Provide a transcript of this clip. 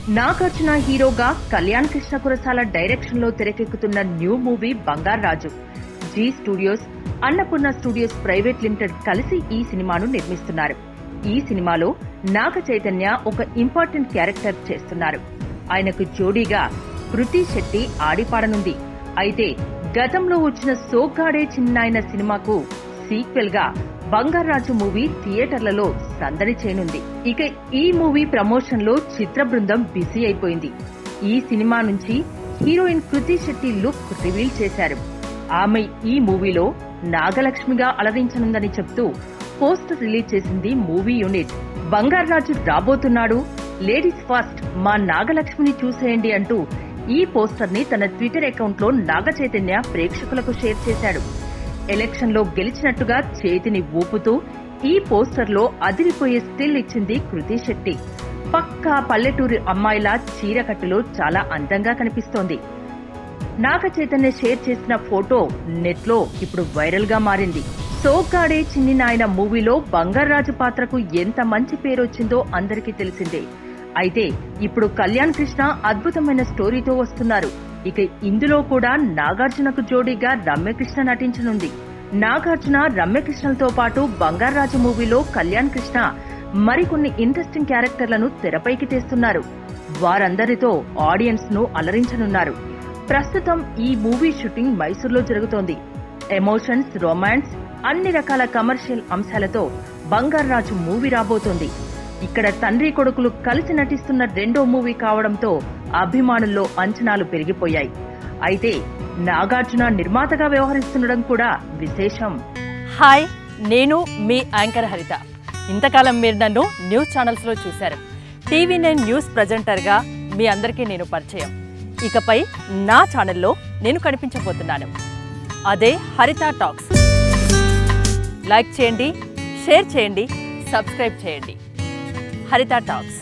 నాగార్జున హీరోగా కళ్యాణ్ కృష్ణ కురసాల డైరెక్షన్ లో తెరకెక్కుతున్న new movie Bangaru Raju Zee Studios Annapurna Studios private limited కలిసి ఈ సినిమాను నిర్మిస్తున్నారు ఈ సినిమాలో నాగ చైతన్య ఒక ఇంపార్టెంట్ క్యారెక్టర్ చేస్తున్నారు ఆయనకు జోడీగా కృతి శెట్టి ఆడిపాడనుంది అయితే గతంలో వచ్చిన సోగ్గాడే చిన్నాయన సినిమాకు సీక్వెల్ గా బంగారాజు మూవీ థియేటర్లలో సందడి చేయనుంది ఇక ఈ మూవీ ప్రమోషన్ లో చిత్ర బృందం బిజీ అయిపోయింది ఈ సినిమా నుంచి heroine Krithi Shetty look reveal చేశారు ఆమె ఈ మూవీలో నాగలక్ష్మిగా అలరించనుందని చెప్తూ పోస్టర్ రిలీజ్ చేసింది మూవీ యూనిట్ బంగారాజు రాబోతున్నాడు లేడీస్ ఫస్ట్ మా నాగలక్ష్మిని చూసేయండి అంటూ ఈ పోస్టర్ ని తన ట్విట్టర్ అకౌంట్ లో నాగ చైతన్య ప్రేక్షకులకు షేర్ చేశాడు ఎలక్షన్ లో గెలిచినట్టుగా చేతిని ఊపుతూ ఈ పోస్టర్ లో అదిరిపోయే స్టిల్ ఇచ్చింది కృతి శెట్టి పక్కా పల్లెటూరి అమ్మాయిలా చీరకట్టులో చాలా అందంగా కనిపిస్తోంది నాగ చైతన్య షేర్ చేసిన ఫోటో నెట్ లో ఇప్పుడు వైరల్ గా మారింది సోగ్గాడే చిన్ని నాయన మూవీలో బంగారాజు పాత్రకు ఎంత మంచి పేరు వచ్చిందో అందరికీ తెలిసిందే అయితే ఇప్పుడు కళ్యాణ్ కృష్ణ అద్భుతమైన స్టోరీతో వస్తున్నారు ఇక ఇందులో కూడా నాగార్జునకు జోడీగా రమ్యకృష్ణ నటించనుంది నాగార్జున రమ్యకృష్ణలతో పాటు బంగారాజు మూవీలో కళ్యాణ్ కృష్ణ మరికొన్ని ఇంట్రెస్టింగ్ క్యారెక్టర్లను తెరపైకి తెస్తున్నారు వారందరితో ఆడియన్స్ ను అలరించనున్నారు ప్రస్తుతం ఈ మూవీ షూటింగ్ మైసూర్లో జరుగుతోంది ఎమోషన్స్ రొమాన్స్ అన్ని రకాల కమర్షియల్ అంశాలతో బంగారాజు మూవీ రాబోతోంది ఇక్కడ తండ్రి కొడుకులు కలిసి నటిస్తున్న రెండో మూవీ కావడంతో అభిమానుల్లో అంచనాలు పెరిగిపోయాయి అయితే నాగార్జున నిర్మాతగా వ్యవహరిస్తుండడం కూడా విశేషం హాయ్ నేను మీ యాంకర్ హరిత ఇంతకాలం మీరు నన్ను న్యూస్ ఛానల్స్లో చూశారు టీవీ నైన్ న్యూస్ ప్రజెంటర్గా మీ అందరికీ నేను పరిచయం ఇకపై నా ఛానల్లో నేను కనిపించబోతున్నాను అదే హరిత టాక్స్ లైక్ చేయండి షేర్ చేయండి సబ్స్క్రైబ్ చేయండి హరిత టాక్స్